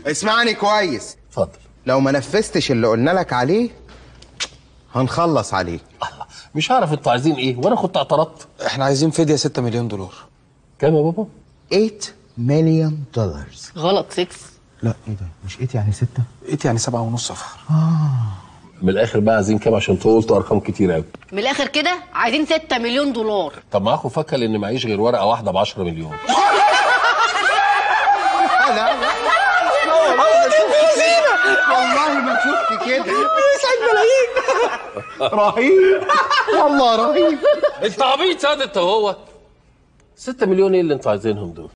اسمعني كويس اتفضل لو ما نفذتش اللي قلنا لك عليه هنخلص عليك مش هعرف انتوا عايزين ايه وانا كنت اعترضت احنا عايزين فديه 6 مليون دولار كام يا بابا 8 مليون دولار غلط 6 لا ايه ده مش 8 يعني 6 ايه يعني سبعة ونص صفر من الاخر بقى عايزين كام عشان انتوا قلتوا ارقام كتير قوي من الاخر كده عايزين 6 مليون دولار طب معاكم فاكر ان معيش غير ورقه واحده ب 10 مليون والله ما شفت كده رهيب والله رهيب انت عبيط يا انت هو 6 مليون ايه اللي انتوا عايزينهم دول